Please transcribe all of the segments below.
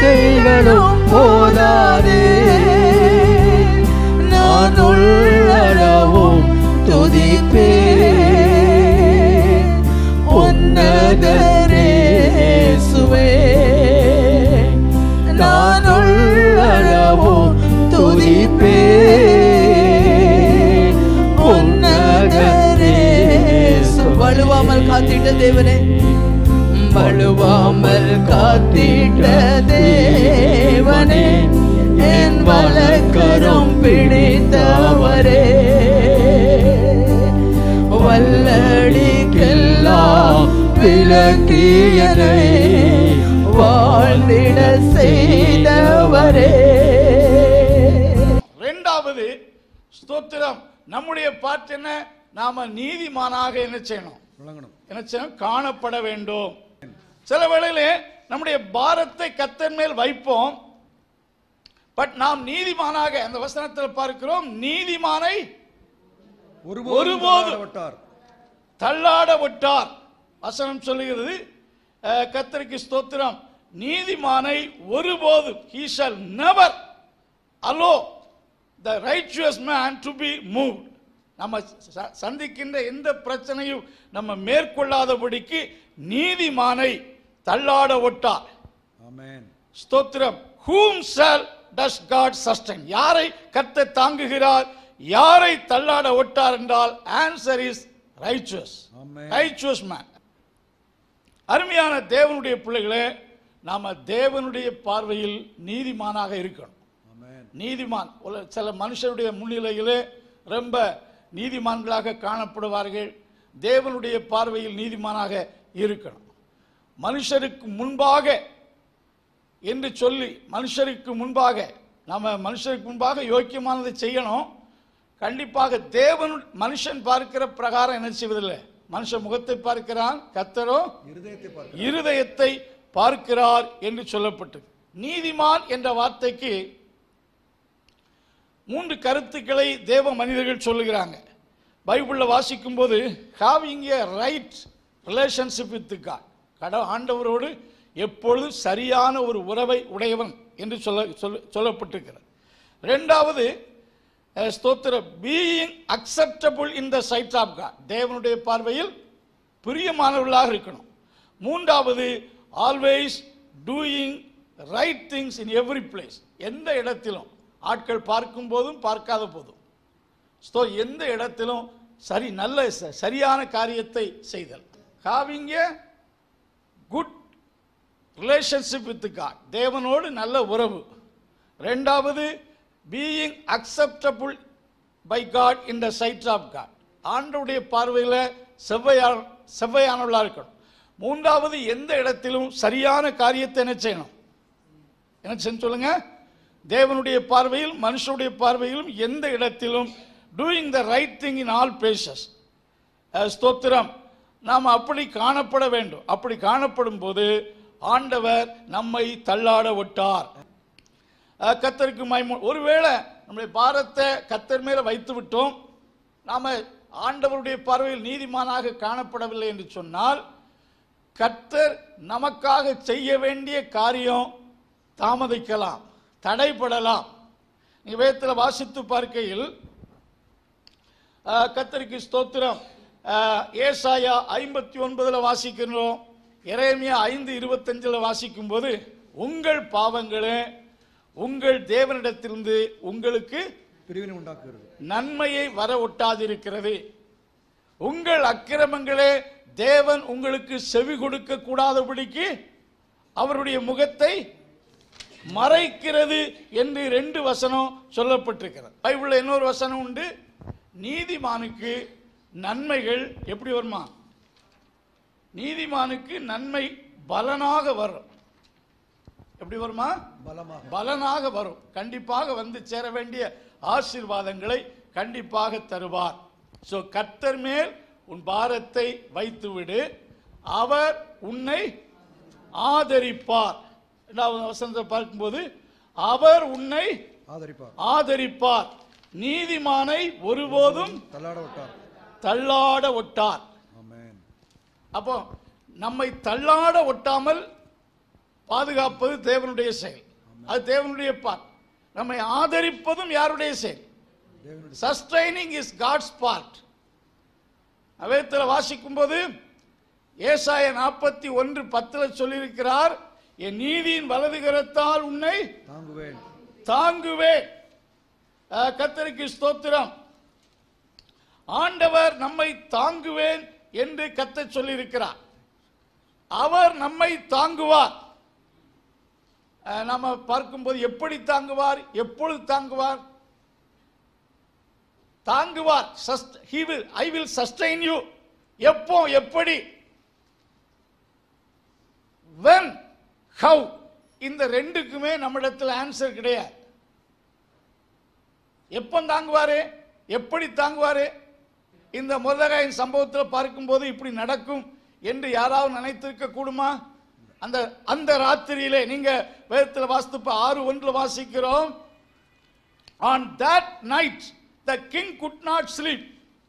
கிரியைகளும் போதாதே நான் உள்ளளவும் துதிப்பே உன்னதரே சுவே நான் உள்ளளவும் துதிப்பே உன்னதரே வழுவாமல் காத்திட்ட தேவனே வழுவாமல் காத்திட்ட தேவனே என் வழக்கரம் பிடித்தவரே வல்லடிக்கெல்லாம் விளக்கியனை வாழ்ந்திட செய்தவரே ரெண்டாவது ஸ்தோத்திரம் நம்முடைய பார்ட் என்ன நாம நீதிமானாக என்ன செய்யணும் விளங்கணும் என்ன செய்யணும் காணப்பட வேண்டும் சில வேளையிலே நம்முடைய பாரத்தை கத்தன் மேல் வைப்போம் பட் நாம் நீதிமானாக அந்த வசனத்தில் பார்க்கிறோம் நீதிமானை ஒருபோதும் ஒருபோதும். விட்டார் தள்ளாட விட்டார் வசனம் சொல்லுகிறது அஹ், கர்த்தருக்கு ஸ்தோத்திரம் நீதிமானை ஒருபோதும் he shall never allow the righteous man to be moved நம்ம ச- சந்திக்கின்ற எந்த பிரச்சனையும் நம்ம மேற்கொள்ளாதபடிக்கு நீதிமானை தள்ளாட விட்டார் ஆமென் ஸ்தோத்திரம் whom shall does God sustain யாரை கர்த்தர் தாங்குகிறார் யாரை தள்ளாட விட்டார் என்றால் answer is righteous Amen. righteous man அருமையான தேவனுடைய பிள்ளைகளே நாம தேவனுடைய பார்வையில் நீதிமானாக இருக்கணும் ஆமென் நீதிமான் உல- சில மனுஷருடைய முன்னிலையிலே ரொம்ப நீதிமான்களாக காணப்படுவார்கள் தேவனுடைய பார்வையில் நீதிமானாக இருக்கணும் மனுஷருக்கு முன்பாக என்று சொல்லி மனுஷருக்கு முன்பாக நம்ம மனுஷருக்கு முன்பாக யோக்கியமானதை செய்யணும் கண்டிப்பாக தேவன் மனுஷன் பார்க்கிற பிரகாரம் என்ன செய்வதில்லை மனுஷன் முகத்தை பார்க்கிறான் கத்தரோ இருதயத்தை பார்க்க இருதயத்தை பார்க்கிறார் என்று சொல்லப்பட்டது நீதிமான் என்ற வார்த்தைக்கு மூன்று கருத்துக்களை தேவ மனிதர்கள் சொல்லுகிறாங்க பைபிள்ல வாசிக்கும் போது having a right relationship with God கட ஆண்டவரோடு எப்பொழுதும் சரியான ஒரு உறவை உடையவன் என்று சொல்ல சொல்ல- சொல்லப்பட்டிருக்கிறது ரெண்டாவது அஹ், ஸ்தோத்திர being acceptable in the sight of God தேவனுடைய பார்வையில் பிரியமானவர்களாக இருக்கணும் மூன்றாவது always doing right things in every place எந்த இடத்திலும் ஆட்கள் பார்க்கும் போதும் பார்க்காத போதும் ஸோ எந்த இடத்திலும் சரி நல்ல ச- சரியான காரியத்தை செய்தல் having a good relationship with God தேவனோடு நல்ல உறவு ரெண்டாவது being acceptable by God in the sight of God ஆண்டவுடைய பார்வையில் செவ்வையான செவ்வையானவர்களாக இருக்கணும் மூன்றாவது எந்த இடத்திலும் சரியான காரியத்தை என்ன செய்யணும் என்ன செய்யணும் சொல்லுங்க தேவனுடைய பார்வையில் மனுஷனுடைய பார்வையிலும் எந்த இடத்திலும் doing the right thing in all places ஸ்தோத்திரம் நாம் அப்படி காணப்பட வேண்டும் அப்படி காணப்படும் போது ஆண்டவர் நம்மை தள்ளாட விட்டார் அஹ், கர்த்தருக்கு மகிமை ஒருவேளை நம்முடைய பாரத்தை கத்தர் மேல வைத்து விட்டோம் நாம ஆண்டவருடைய பார்வையில் நீதிமானாக காணப்படவில்லை என்று சொன்னால் கர்த்தர் நமக்காக செய்ய வேண்டிய காரியம் தாமதிக்கலாம் தடைப்படலாம் நீ வேதத்தில் வாசித்து பார்க்கையில் அஹ், கர்த்தருக்கு ஸ்தோத்திரம் அஹ், ஏசாயா ஐம்பத்தி ஒன்பதுல வாசிக்கிறோம் எரேமியா ஐந்து இருபத்தஞ்சில் வாசிக்கும் போது உங்கள் பாவங்களே உங்கள் தேவனிடத்திலிருந்து உங்களுக்கு பிரிவினை உண்டாக்குகிறது நன்மையை வர ஒட்டாதிருக்கிறது உங்கள் அக்கிரமங்களே தேவன் உங்களுக்கு செவி கொடுக்க கூடாதபடிக்கு அவருடைய முகத்தை மறைக்கிறது என்று ரெண்டு வசனம் சொல்லப்பட்டிருக்கிறது பைபிள்ல இன்னொரு வசனம் உண்டு நீதிமானுக்கு நன்மைகள் எப்படி வருமா நீதிமானுக்கு நன்மை பலனாக வரும் எப்படி வருமா பலமாக பலனாக வரும் கண்டிப்பாக வந்து சேர வேண்டிய ஆசீர்வாதங்களை கண்டிப்பாக தருவார் சோ கர்த்தர் மேல் உன் பாரத்தை வைத்துவிடு அவர் உன்னை ஆதரிப்பார் இரண்டாவது வசனத்தை பார்க்கும்போது அவர் உன்னை ஆதரிப்பார் ஆதரிப்பார் நீதிமானை ஒருபோதும் தள்ளாட விட்டார் தள்ளாட ஒட்டார் ஆமென் அப்போ நம்மை தள்ளாட ஒட்டாமல் பாதுகாப்பது தேவனுடைய செயல் அது தேவனுடைய பார்ட் நம்மை ஆதரிப்பதும் யாருடைய செயல் தேவனுடைய சஸ்டைனிங் இஸ் காட்ஸ் பார்ட் வேதத்தில் வாசிக்கும் போது ஏசாய நாற்பத்தி ஒன்று பத்துல சொல்லியிருக்கிறார் என் நீதியின் வலது கரத்தால் உன்னை தாங்குவேன் தாங்குவேன் அஹ், கர்த்தருக்கு ஸ்தோத்திரம் ஆண்டவர் நம்மை தாங்குவேன் என்று கத்த சொல்லியிருக்கிறார் அவர் நம்மை தாங்குவார் அஹ், நாம பார்க்கும்போது எப்படி தாங்குவார் எப்பொழுது தாங்குவார் தாங்குவார் he will I will sustain you எப்போ எப்படி வென் ஹவ் இந்த ரெண்டுக்குமே நம்மிடத்தில் ஆன்சர் கிடையாது எப்போ தாங்குவாரு எப்படி தாங்குவாரு இந்த முருதகாயின் சம்பவத்தில் பார்க்கும்போது இப்படி நடக்கும் என்று யாராவது நினைத்திருக்க கூடுமா அந்த அந்த ராத்திரியிலே நீங்க வேதத்தில் வாசித்து ஆறு ஒன்று வாசிக்கிறோம் on that night the king could not sleep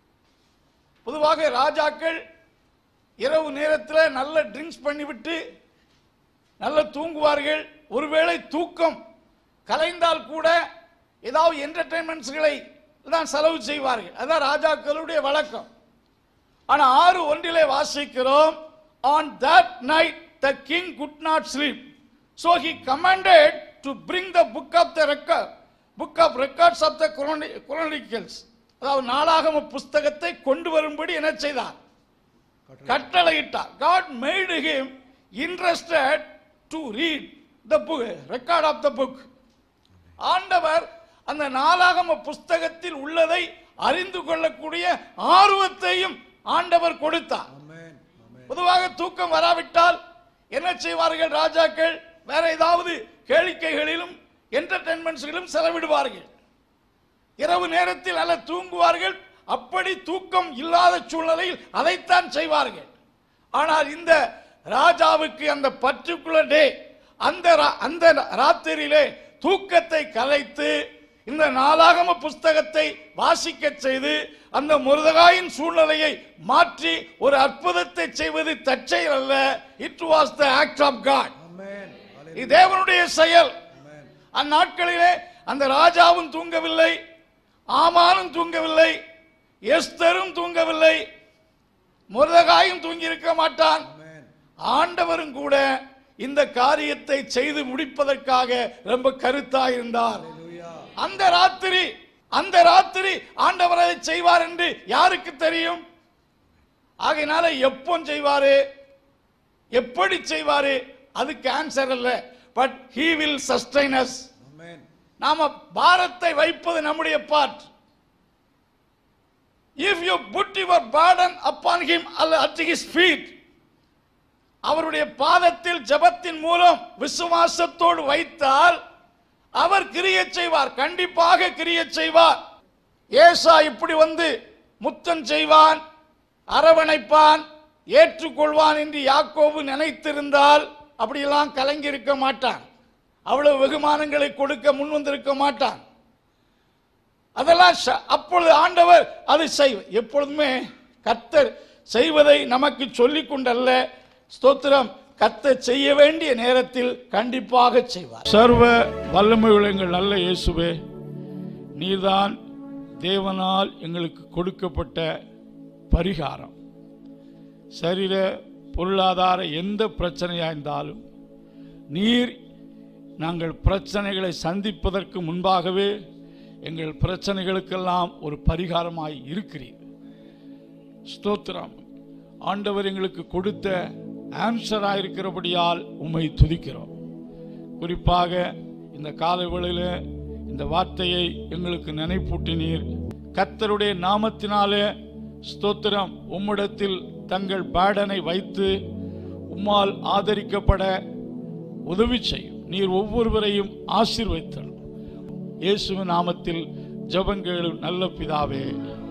பொதுவாக ராஜாக்கள் இரவு நேரத்தில் நல்ல ட்ரிங்க்ஸ் பண்ணிவிட்டு நல்ல தூங்குவார்கள் ஒருவேளை தூக்கம் கலைந்தால் கூட ஏதாவது என்டர்டைன்மெண்ட்ஸ்களை தான் செலவு செய்வார்கள் அதான் ராஜாக்களுடைய வழக்கம் ஆனா ஆறு ஒன்றிலே வாசிக்கிறோம் on that night the king could not sleep so he commanded to bring the book of the record book of records of the chronicles அதாவது நாளாகம புஸ்தகத்தை கொண்டு வரும்படி என்ன செய்தார் கட்டளையிட்டார் God made him interested to read the book record of the book ஆண்டவர் அந்த நாளாகம புஸ்தகத்தில் உள்ளதை அறிந்து கொள்ளக்கூடிய ஆர்வத்தையும் ஆண்டவர் கொடுத்தார் ஆமென் ஆமென் பொதுவாக தூக்கம் வராவிட்டால் என்ன செய்வார்கள் ராஜாக்கள் வேற ஏதாவது கேளிக்கைகளிலும் என்டர்டைன்மெண்ட்ஸ்களிலும் செலவிடுவார்கள் இரவு நேரத்தில் நல்ல தூங்குவார்கள் அப்படி தூக்கம் இல்லாத சூழ்நிலையில் அதைத்தான் செய்வார்கள் ஆனால் இந்த ராஜாவுக்கு அந்த பர்டிகுலர் டே அந்த ரா- அந்த ராத்திரியிலே தூக்கத்தை கலைத்து இந்த நாளாகம புஸ்தகத்தை வாசிக்க செய்து அந்த முருதகாயின் சூழ்நிலையை மாற்றி ஒரு அற்புதத்தை செய்வது தற்செயல் அல்ல it was the act of God amen இது தேவனுடைய செயல் ஆமென் அந்நாட்களிலே அந்த ராஜாவும் தூங்கவில்லை ஆமானும் தூங்கவில்லை எஸ்தரும் தூங்கவில்லை முருதகாயும் தூங்கி இருக்க மாட்டான் ஆமென் ஆண்டவரும் கூட இந்த காரியத்தை செய்து முடிப்பதற்காக ரொம்ப கருத்தாய் இருந்தார் ஹalleluya அந்த ராத்திரி அந்த ராத்திரி ஆண்டவர் அதை செய்வார் என்று யாருக்கு தெரியும் ஆகையினால எப்போ செய்வாரு எப்படி செய்வாரு அதுக்கு ஆன்சர் அல்ல but he will sustain us amen நாம பாரத்தை வைப்பது நம்முடைய part if you put your burden upon him அல்ல at his feet அவருடைய பாதத்தில் ஜெபத்தின் மூலம் விசுவாசத்தோடு வைத்தால் அவர் கிரிய செய்வார் கண்டிப்பாக கிரிய செய்வார் ஏசா இப்படி வந்து முத்தம் செய்வான் அரவணைப்பான் ஏற்றுக்கொள்வான் என்று யாக்கோபு நினைத்திருந்தால் அப்படியெல்லாம் கலங்கி இருக்க மாட்டான் அவ்வளவு வெகுமானங்களை கொடுக்க முன் வந்திருக்க மாட்டான் அதெல்லாம் ச- அப்பொழுது ஆண்டவர் அது செய் எப்பொழுதுமே கர்த்தர் செய்வதை நமக்கு சொல்லிக் கொண்டல்ல ஸ்தோத்திரம் கர்த்தர் செய்ய வேண்டிய நேரத்தில் கண்டிப்பாக செய்வார் சர்வ வல்லமையுள்ள எங்கள் நல்ல இயேசுவே நீர்தான் தேவனால் எங்களுக்கு கொடுக்கப்பட்ட பரிகாரம் சரீர பொருளாதார எந்த பிரச்சனையாக இருந்தாலும் நீர் நாங்கள் பிரச்சனைகளை சந்திப்பதற்கு முன்பாகவே எங்கள் பிரச்சனைகளுக்கெல்லாம் ஒரு பரிகாரமாய் இருக்கிறீர் ஸ்தோத்திரம் ஆண்டவர் எங்களுக்கு கொடுத்த ஆன்சராக இருக்கிறபடியால் உம்மை துதிக்கிறோம் குறிப்பாக இந்த காலை வேளையில இந்த வார்த்தையை எங்களுக்கு நினைப்பூட்டினீர் கர்த்தருடைய நாமத்தினாலே ஸ்தோத்திரம் உம்மிடத்தில் தங்கள் பேடனை வைத்து உம்மால் ஆதரிக்கப்பட உதவி செய்யும் நீர் ஒவ்வொருவரையும் ஆசீர்வைத்தல் இயேசுவின் நாமத்தில் ஜெபங்களும் நல்ல பிதாவே